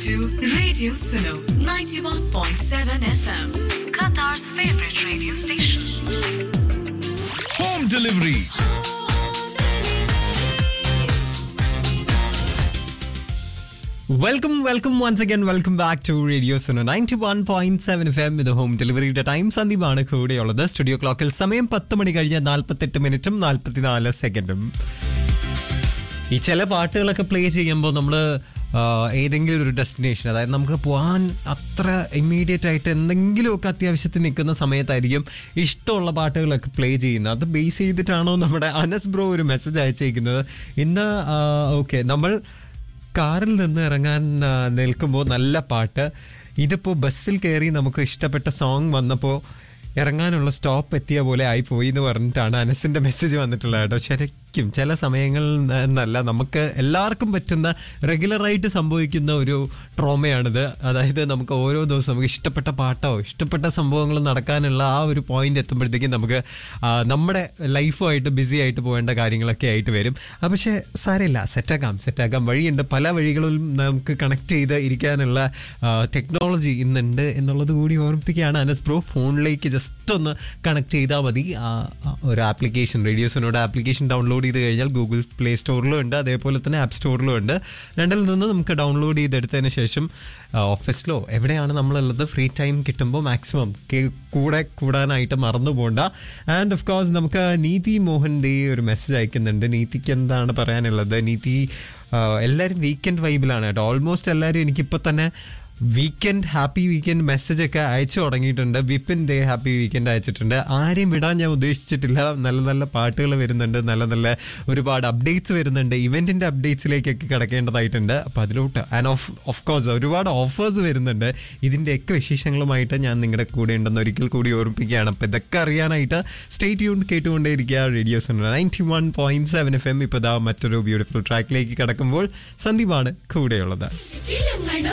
to Radio Suno 91.7 FM, Qatar's favorite radio station. Home delivery. Welcome welcome once again welcome back to radio Suno ninety one point seven F M ഇത് home ഡെലിവറിയുടെ time സന്ദീപാണ് കൂടെയുള്ളത് studio ക്ലോക്കിൽ സമയം പത്ത് മണി കഴിഞ്ഞ് നാൽപ്പത്തെട്ട് മിനിറ്റും നാൽപ്പത്തിനാല് സെക്കൻഡും ഈ ചില പാട്ടുകളൊക്കെ പ്ലേ ചെയ്യുമ്പോൾ നമ്മൾ ഏതെങ്കിലും ഒരു ഡെസ്റ്റിനേഷൻ അതായത് നമുക്ക് പോകാൻ അത്ര ഇമ്മീഡിയറ്റ് ആയിട്ട് എന്തെങ്കിലുമൊക്കെ അത്യാവശ്യത്തിൽ നിൽക്കുന്ന സമയത്തായിരിക്കും ഇഷ്ടമുള്ള പാട്ടുകളൊക്കെ പ്ലേ ചെയ്യുന്നത് അത് ബേസ് ചെയ്തിട്ടാണോ നമ്മുടെ അനസ് ബ്രോ ഒരു മെസ്സേജ് അയച്ചേക്കുന്നത് ഇന്ന് ഓക്കെ നമ്മൾ കാറിൽ നിന്ന് ഇറങ്ങാൻ ആ, നിൽക്കുമ്പോൾ നല്ല പാട്ട് ഇതിപ്പോൾ ബസ്സിൽ കയറി നമുക്ക് ഇഷ്ടപ്പെട്ട സോങ് വന്നപ്പോൾ ഇറങ്ങാനുള്ള സ്റ്റോപ്പ് എത്തിയ പോലെ ആയിപ്പോയി എന്ന് പറഞ്ഞിട്ടാണ് അനസിന്റെ മെസ്സേജ് വന്നിട്ടുള്ളത് കേട്ടോ ശരിക്കും ചില സമയങ്ങളിൽ എന്നല്ല നമുക്ക് എല്ലാവർക്കും പറ്റുന്ന റെഗുലറായിട്ട് സംഭവിക്കുന്ന ഒരു ട്രോമയാണിത് അതായത് നമുക്ക് ഓരോ ദിവസം നമുക്ക് ഇഷ്ടപ്പെട്ട പാട്ടോ ഇഷ്ടപ്പെട്ട സംഭവങ്ങൾ നടക്കാനുള്ള ആ ഒരു പോയിന്റ് എത്തുമ്പോഴത്തേക്കും നമുക്ക് ആ, നമ്മുടെ ലൈഫുമായിട്ട് ബിസി ആയിട്ട് പോകേണ്ട കാര്യങ്ങളൊക്കെ ആയിട്ട് വരും ആ, പക്ഷേ സാരമില്ല സെറ്റാക്കാം സെറ്റാക്കാം വഴിയുണ്ട് പല വഴികളിലും നമുക്ക് കണക്ട് ചെയ്ത് ഇരിക്കാനുള്ള ടെക്നോളജി ഇന്നുണ്ട് എന്നുള്ളത് കൂടി ഓർമ്മിപ്പിക്കുകയാണ് അനസ് ബ്രോ ഫോണിലേക്ക് ജസ്റ്റ് ഒന്ന് കണക്ട് ചെയ്താൽ മതി ആ, ആ, ഒരു ആപ്ലിക്കേഷൻ റേഡിയോസിനോട് ആപ്ലിക്കേഷൻ ഡൗൺലോഡ് ചെയ്ത് കഴിഞ്ഞാൽ ഗൂഗിൾ പ്ലേ സ്റ്റോറിലും ഉണ്ട് അതേപോലെ തന്നെ ആപ്പ് സ്റ്റോറിലും ഉണ്ട് രണ്ടിൽ നിന്ന് നമുക്ക് ഡൗൺലോഡ് ചെയ്തെടുത്തതിന് ശേഷം ആ, ഓഫീസിലോ എവിടെയാണ് നമ്മളുള്ളത് ഫ്രീ ടൈം കിട്ടുമ്പോൾ മാക്സിമം കൂടെ കൂടാനായിട്ട് മറന്നു പോകണ്ട ആൻഡ് ഓഫ് കോഴ്സ് നമുക്ക് നീതി മോഹൻ ദേ ഒരു മെസ്സേജ് അയക്കുന്നുണ്ട് നീതിക്ക് എന്താണ് പറയാനുള്ളത് നീതി ആ, എല്ലാവരും വീക്കെൻഡ് വൈബിലാണ് കേട്ടോ ഓൾമോസ്റ്റ് എല്ലാവരും എനിക്കിപ്പോൾ തന്നെ വീക്കെൻഡ് ഹാപ്പി വീക്കെൻഡ് മെസ്സേജ് ഒക്കെ അയച്ചു തുടങ്ങിയിട്ടുണ്ട് വിപിൻ ഡേ ഹാപ്പി വീക്കെൻഡ് അയച്ചിട്ടുണ്ട് ആരെയും വിടാൻ ഞാൻ ഉദ്ദേശിച്ചിട്ടില്ല നല്ല നല്ല പാട്ടുകൾ വരുന്നുണ്ട് നല്ല നല്ല ഒരുപാട് അപ്ഡേറ്റ്സ് വരുന്നുണ്ട് ഇവന്റിന്റെ അപ്ഡേറ്റ്സിലേക്കൊക്കെ കിടക്കേണ്ടതായിട്ടുണ്ട് അപ്പം അതിലോട്ട് ആൻഡ് ഓഫ് ഓഫ് കോഴ്സ് ഒരുപാട് ഓഫേഴ്സ് വരുന്നുണ്ട് ഇതിൻ്റെയൊക്കെ വിശേഷങ്ങളുമായിട്ട് ഞാൻ നിങ്ങളുടെ കൂടെ ഉണ്ടെന്ന് ഒരിക്കൽ കൂടി ഓർമ്മിപ്പിക്കുകയാണ് അപ്പം ഇതൊക്കെ അറിയാനായിട്ട് സ്റ്റേറ്റ് യൂൺ കേട്ടുകൊണ്ടേയിരിക്കുക radios ninety one point seven F M ഇപ്പോൾ ഇതാ മറ്റൊരു ബ്യൂട്ടിഫുൾ ട്രാക്കിലേക്ക് കിടക്കുമ്പോൾ സന്ദീപാണ് കൂടെയുള്ളത് ഇലങ്ങണ